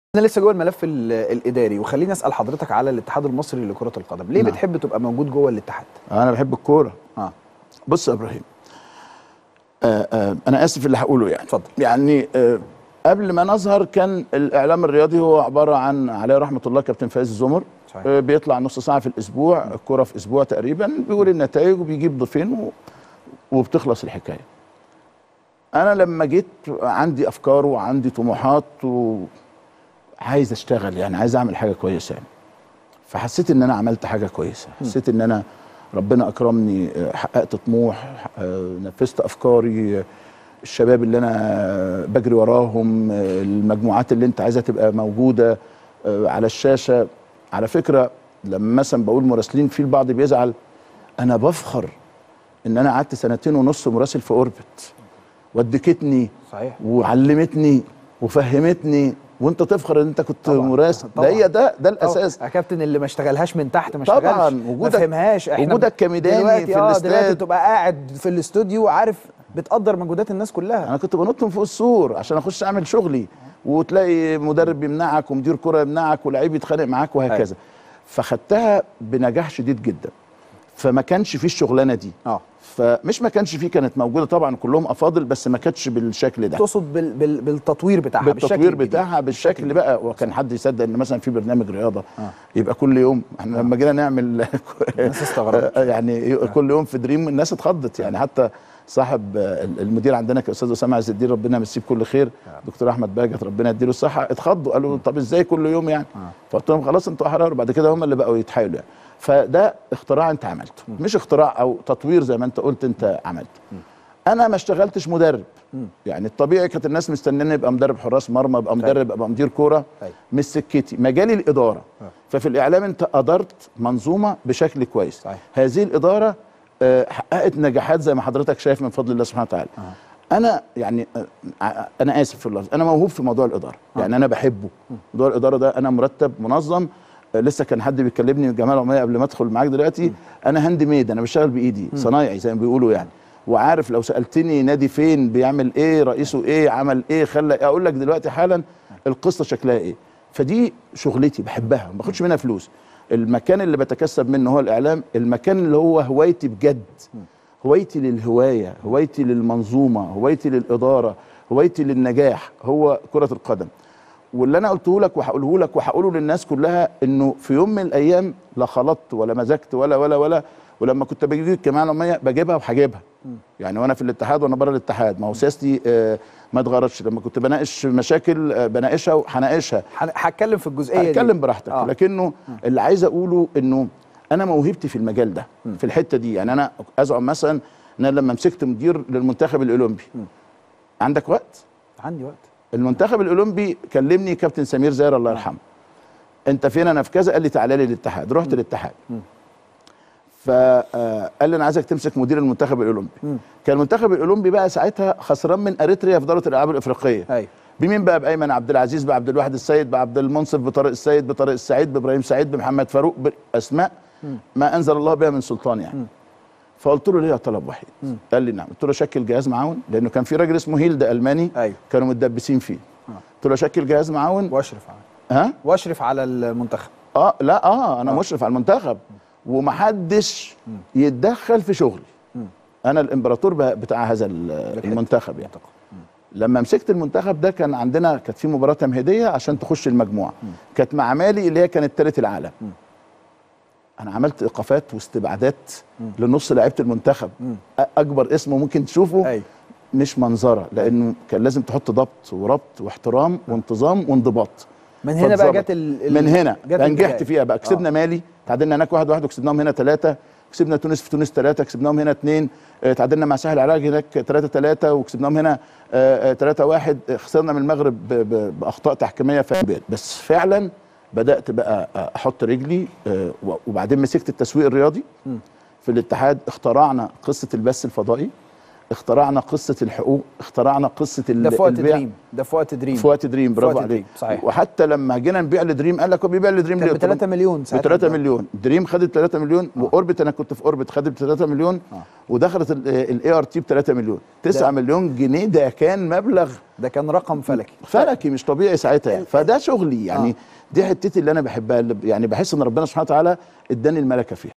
انا لسه جوه الملف ال- الاداري وخليني اسال حضرتك على الاتحاد المصري لكره القدم ليه نعم. بتحب تبقى موجود جوه الاتحاد انا بحب الكوره اه بص يا ابراهيم آه آه انا اسف اللي هقوله يعني اتفضل. يعني آه قبل ما نظهر كان الاعلام الرياضي هو عباره عن عليه رحمه الله كابتن فايز الزمر صحيح. آه بيطلع نص ساعه في الاسبوع الكوره في اسبوع تقريبا بيقول النتائج وبيجيب ضيفين و... وبتخلص الحكايه انا لما جيت عندي افكار وعندي طموحات وعايز اشتغل يعني عايز اعمل حاجه كويسه يعني فحسيت ان انا عملت حاجه كويسه حسيت ان انا ربنا اكرمني آه، حققت طموح آه، نفذت افكاري آه، الشباب اللي انا بجري وراهم آه، المجموعات اللي انت عايزها تبقى موجوده آه، على الشاشه على فكره لما مثلا بقول مراسلين في البعض بيزعل انا بفخر ان انا قعدت سنتين ونص مراسل في اوربت ودكتني صحيح وعلمتني وفهمتني وانت تفخر ان انت كنت طبعاً، مراسل ده طبعاً. هي ده ده الاساس يا كابتن اللي ما اشتغلهاش من تحت ما طبعاً، اشتغلش ما وجودك- فهمهاش احنا وجودك كميداني دلوقتي في اه دلوقتي الاستاد. تبقى قاعد في الاستوديو عارف بتقدر مجهودات الناس كلها انا كنت بنط من فوق السور عشان اخش اعمل شغلي وتلاقي مدرب يمنعك ومدير كره يمنعك ولعيب يتخانق معاك وهكذا فخدتها بنجاح شديد جدا فما كانش فيه الشغلانه دي اه فمش ما كانش فيه كانت موجوده طبعا كلهم افاضل بس ما كانتش بالشكل ده تقصد بال بال بالتطوير بتاعها بالشكل بالتطوير الجديد. بتاعها بالشكل بقى وكان حد يصدق ان مثلا في برنامج رياضه يبقى كل يوم احنا لما جينا نعمل الناس استغربت. يعني كل يوم في دريم الناس اتخضت يعني حتى صاحب المدير عندنا كاستاذ اسامه عز الدين ربنا يمسيه بكل خير دكتور احمد باجت ربنا يديله الصحه اتخضوا قالوا طب ازاي كل يوم يعني فقلت لهم خلاص انتوا احرار بعد كده هم اللي بقوا يتحايلوا يعني فده اختراع انت عملته مش اختراع او تطوير زي ما انت قلت انت عملته انا ما اشتغلتش مدرب يعني الطبيعي كانت الناس مستنيني ابقى مدرب حراس مرمى ابقى مدرب ابقى مدير كوره أيوة. مش سكتي مجالي الاداره ففي الاعلام انت ادرت منظومه بشكل كويس صحيح. هذه الاداره آه، حققت نجاحات زي ما حضرتك شايف من فضل الله سبحانه وتعالى انا يعني آه، انا اسف في اللفظ انا موهوب في موضوع الاداره يعني انا بحبه موضوع الاداره ده انا مرتب منظم آه، لسه كان حد بيكلمني من الجمعيه العموميه قبل ما ادخل معاك دلوقتي انا هاند ميد انا بشتغل بايدي صنايعي زي ما بيقولوا يعني وعارف لو سالتني نادي فين بيعمل ايه رئيسه ايه عمل ايه خلى إيه اقول لك دلوقتي حالا القصه شكلها ايه فدي شغلتي بحبها ما باخدش منها فلوس المكان اللي بتكسب منه هو الاعلام المكان اللي هو هوايتي بجد هوايتي للهوايه هوايتي للمنظومه هوايتي للاداره هوايتي للنجاح هو كره القدم واللي انا قلته لك وهقوله لك وهقوله للناس كلها انه في يوم من الايام لا خلطت ولا مزجت ولا ولا ولا ولما كنت بجيب الجمعيه العموميه بجيبها وهجيبها يعني وانا في الاتحاد وانا بره الاتحاد ما هو سياستي آه، ما اتغيرتش لما كنت بناقش مشاكل آه، بناقشها وهناقشها هن- هتكلم في الجزئيه دي اتكلم براحتك آه. آه. لكنه اللي عايز اقوله انه انا موهبتي في المجال ده في الحته دي يعني انا ازعم مثلا ان انا لما مسكت مدير للمنتخب الاولمبي عندك وقت عندي وقت المنتخب الاولمبي كلمني كابتن سمير زاهر الله يرحمه انت فين انا في كذا قال لي تعالى لي الاتحاد رحت الاتحاد فقال لي انا عايزك تمسك مدير المنتخب الاولمبي كان المنتخب الاولمبي بقى ساعتها خسران من اريتريا في دوره الالعاب الافريقيه ايوه بمين بقى بايمن عبد العزيز بعبد الواحد السيد بعبد المنصف بطارق السيد بطارق السعيد بابراهيم سعيد بمحمد فاروق باسماء ما انزل الله بها من سلطان يعني فقلت له ليه طلب وحيد قال لي نعم قلت له شكل جهاز معاون لانه كان في راجل اسمه هيلد الماني أيوة. كانوا متدبسين فيه قلت له شكل جهاز معاون واشرف على ها واشرف على المنتخب اه لا اه انا مشرف على المنتخب ومحدش يتدخل في شغلي انا الامبراطور ب- بتاع هذا ال- المنتخب يعني لما مسكت المنتخب ده كان عندنا كانت في مباراه تمهيديه عشان تخش المجموعه كانت مع مالي اللي هي كانت ثالث العالم انا عملت ايقافات واستبعادات لنص لعيبه المنتخب أ- اكبر اسم ممكن تشوفه ايوه مش منظره لانه كان لازم تحط ضبط وربط واحترام وانتظام وانضباط من هنا بقى فاتظبط. جت ال... ال- من هنا جت نجحت البداية. فيها بقى كسبنا آه. مالي تعادلنا هناك واحد واحد وكسبناهم هنا ثلاثة كسبنا تونس في تونس ثلاثة كسبناهم هنا اثنين آه، تعادلنا مع ساحل العراق هناك ثلاثة ثلاثة وكسبناهم هنا ثلاثة واحد آه، خسرنا من المغرب ب- ب- بأخطاء تحكيمية ف- بس فعلا بدأت بقى آه، أحط رجلي آه، و- وبعدين مسكت التسويق الرياضي في الاتحاد اخترعنا قصة البث الفضائي اخترعنا قصه الحقوق اخترعنا قصه ال- ده في وقت البيع دريم ده في وقت دريم في وقت دريم في برافو وقت عليك دريم، صحيح. وحتى لما جينا نبيع لدريم قال لك هو بيبيع لدريم كان ليه؟ ب 3 مليون ب ساعتها 3 ده. مليون دريم خدت 3 مليون واوربت انا كنت في اوربت خدت ب 3 مليون آه. ودخلت الاي ار تي ب 3 مليون 9 ده- مليون جنيه ده كان مبلغ ده كان رقم فلكي فلكي مش طبيعي ساعتها يعني. فده شغلي يعني آه. دي حتتي اللي انا بحبها اللي يعني بحس ان ربنا سبحانه وتعالى اداني الملكه فيها